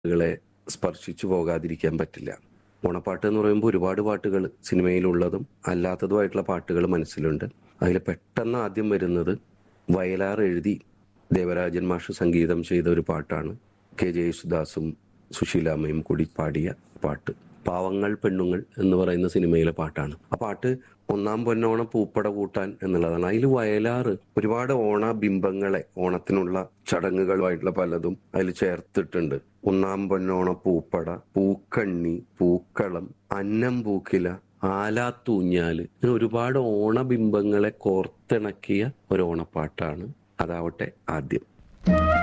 കളെ സ്പർശിച്ചു പോകാതിരിക്കാൻ പറ്റില്ല ഓണപ്പാട്ട് എന്ന് പറയുമ്പോൾ ഒരുപാട് പാട്ടുകൾ സിനിമയിലുള്ളതും അല്ലാത്തതുമായിട്ടുള്ള പാട്ടുകൾ മനസ്സിലുണ്ട് അതിൽ പെട്ടെന്ന് ആദ്യം വരുന്നത് വയലാർ എഴുതി ദേവരാജൻ മാഷ് സംഗീതം ചെയ്ത ഒരു പാട്ടാണ് കെ ജയേശുദാസും സുശീലാമ്മയും കൂടി പാടിയ പാട്ട് പാവങ്ങൾ പെണ്ണുങ്ങൾ എന്ന് പറയുന്ന സിനിമയിലെ പാട്ടാണ് ആ പാട്ട് ഒന്നാം പൊന്നോണം പൂപ്പട കൂട്ടാൻ എന്നുള്ളതാണ് അതിൽ വയലാറ് ഒരുപാട് ഓണ ബിംബങ്ങളെ ഓണത്തിനുള്ള ചടങ്ങുകളുമായിട്ടുള്ള പലതും അതിൽ ചേർത്തിട്ടുണ്ട് ഒന്നാം പൊന്നോണ പൂപ്പട പൂക്കണ്ണി പൂക്കളം അന്നം പൂക്കില ആലാത്തൂഞ്ഞാല് ഇങ്ങനെ ഒരുപാട് ഓണബിംബങ്ങളെ കോർത്തിണക്കിയ ഒരു ഓണപ്പാട്ടാണ് അതാവട്ടെ ആദ്യം